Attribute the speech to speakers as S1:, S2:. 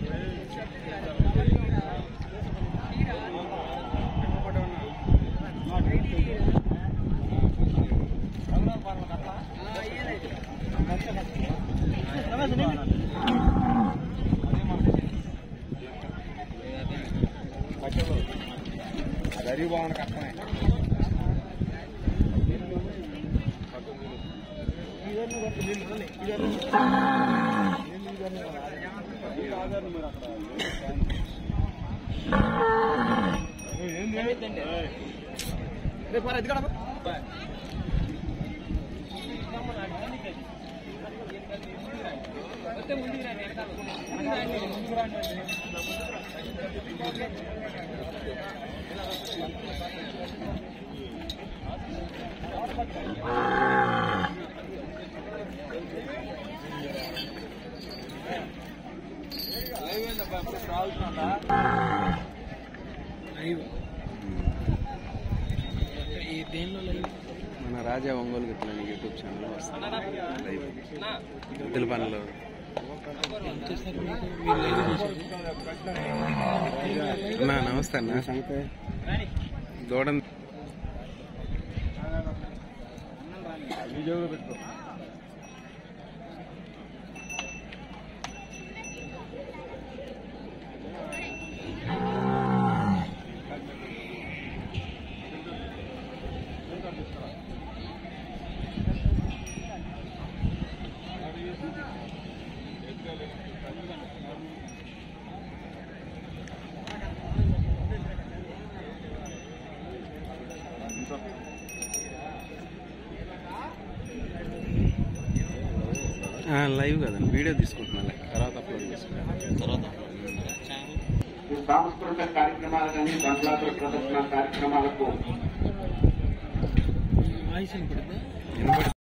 S1: గరీబ్ బాగుంది కష్టమే
S2: మన రాజా ఒంగోలు గిట్ల యూట్యూబ్ ఛానల్ వస్తుంది లైవ్ ఇద్దరు పనులు అన్నా నమస్తే అన్న దూడ ఆ, లైవ్ కదండి వీడియో తీసుకుంటున్నా తర్వాత అప్లోడ్ చేసుకుంటాను తర్వాత
S3: ఈ సాంస్కృతిక కార్యక్రమాలు కానీ దండలాటల ప్రదర్శన కార్యక్రమాలకు
S2: వినపడి